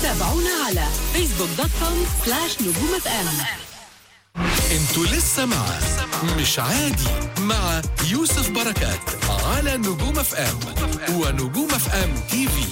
تابعونا على فيسبوك دوت كوم سلاش نجوم اف ام انتوا لسه مع مش عادي مع يوسف بركات على نجوم اف ام ونجوم اف ام تي في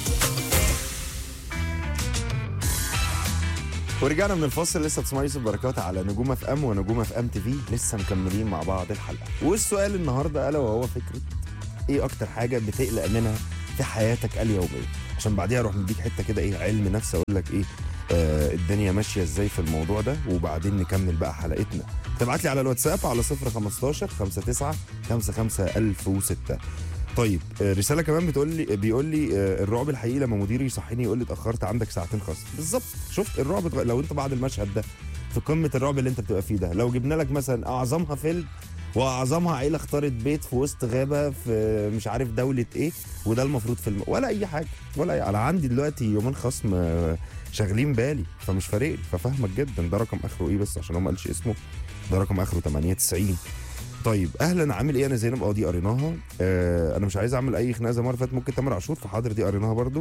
ورجعنا من الفاصل لسه بتسمعوا يوسف بركات على نجوم اف ام ونجوم اف ام تي في لسه مكملين مع بعض الحلقه والسؤال النهارده الا وهو فكره ايه اكتر حاجه بتقلق منها في حياتك اليوميه عشان بعديها اروح مديك حته كده ايه علم نفس اقول لك ايه آه الدنيا ماشيه ازاي في الموضوع ده وبعدين نكمل بقى حلقتنا تبعت لي على الواتساب على 015 59 55 1006 طيب آه، رساله كمان بتقول لي بيقول لي آه، الرعب الحقيقي لما مديري يصحيني يقول لي اتاخرت عندك ساعتين خصم بالظبط شفت الرعب اتغ- لو انت بعد المشهد ده في قمه الرعب اللي انت بتبقى فيه ده لو جبنا لك مثلا اعظمها فيلم واعظمها عيله اختارت بيت في وسط غابه في مش عارف دوله ايه وده المفروض فيلم ولا اي حاجه ولا أي... انا عندي دلوقتي يومين خصم آه، شاغلين بالي فمش فارق لي ففاهمك جدا ده رقم اخره ايه بس عشان هو ما قالش اسمه ده رقم اخره 98 طيب اهلا عامل ايه انا زينب اه دي قريناها آه انا مش عايز اعمل اي خناقه زي المره اللي فاتت ممكن تامر عاشور فحاضر دي قريناها برضو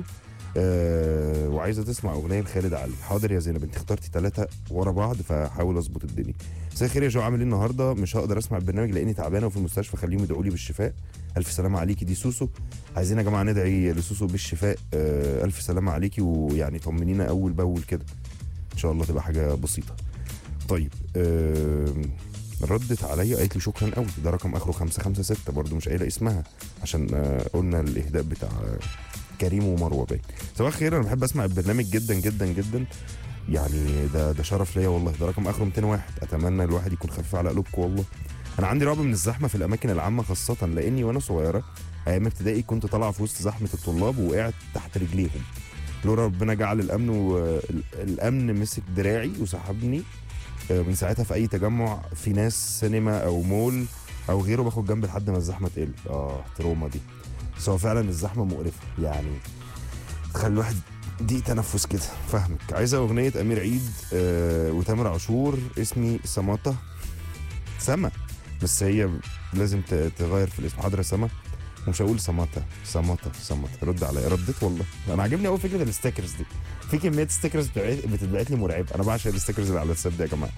آه وعايزه تسمع اغنيه لخالد علي حاضر يا زينب انت اخترتي ثلاثه ورا بعض فحاول اظبط الدنيا مساء الخير يا جو عامل ايه النهارده مش هقدر اسمع البرنامج لاني تعبانه وفي المستشفى خليهم يدعوا لي بالشفاء الف سلامه عليكي دي سوسو عايزين يا جماعه ندعي لسوسو بالشفاء آه الف سلامه عليكي ويعني طمنينا اول باول كده ان شاء الله تبقى حاجه بسيطه طيب آه ردت عليا قالت لي شكرا قوي ده رقم اخره 556 برضو مش قايله اسمها عشان آه، قلنا الاهداء بتاع آه، كريم ومروه باين صباح الخير انا بحب اسمع البرنامج جدا جدا جدا يعني ده ده شرف ليا والله ده رقم اخره 201 اتمنى الواحد يكون خفيف على قلوبكم والله انا عندي رعب من الزحمه في الاماكن العامه خاصه لاني وانا صغيره ايام ابتدائي كنت طالعه في وسط زحمه الطلاب وقعت تحت رجليهم لولا ربنا جعل الامن والامن مسك دراعي وسحبني آه، من ساعتها في اي تجمع في ناس سينما او مول او غيره باخد جنب لحد ما الزحمه تقل اه تروما دي بس هو فعلا الزحمه مقرفه يعني تخلي الواحد دي تنفس كده فاهمك عايزه اغنيه امير عيد آه وتامر عاشور اسمي سماطه سما بس هي لازم ت- تغير في الاسم حاضر يا سما ومش هقول سماطه سماطه سماطه رد عليا رديت والله انا عاجبني قوي فكره الستيكرز دي في كميه ستيكرز بتبعت- بتتبعت لي مرعب انا بعشق الستيكرز اللي على الواتساب دي يا جماعه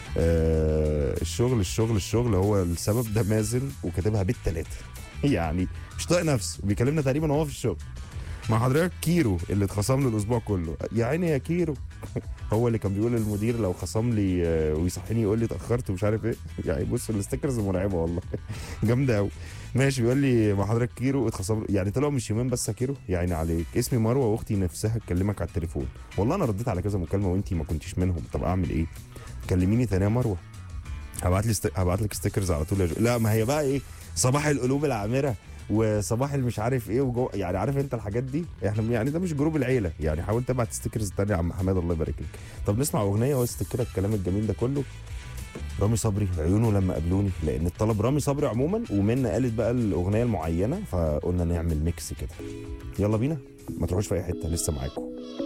آه الشغل الشغل الشغل هو السبب ده مازن وكاتبها بالتلاته يعني مش طايق نفسه بيكلمنا تقريبا وهو في الشغل مع حضرتك كيرو اللي اتخصم له الاسبوع كله يا عيني يا كيرو هو اللي كان بيقول للمدير لو خصم لي آه، ويصحيني يقول لي اتاخرت ومش عارف ايه يعني بص الستيكرز مرعبه والله جامده قوي ماشي بيقول لي مع حضرتك كيرو اتخصم له يعني طلعوا مش يومين بس يا كيرو يا عيني عليك اسمي مروه واختي نفسها تكلمك على التليفون والله انا رديت على كذا مكالمه وانتي ما كنتيش منهم طب اعمل ايه كلميني تاني يا مروه هبعت لي است... هبعت لك ستيكرز على طول يا جو. لا ما هي بقى ايه صباح القلوب العامره وصباح المش عارف ايه وجو يعني عارف انت الحاجات دي احنا يعني ده مش جروب العيله يعني حاول تبعت ستيكرز تانية يا عم حماد الله يبارك لك طب نسمع اغنيه واستكرك الكلام الجميل ده كله رامي صبري عيونه لما قابلوني لان الطلب رامي صبري عموما ومنا قالت بقى الاغنيه المعينه فقلنا نعمل ميكس كده يلا بينا ما تروحوش في اي حته لسه معاكم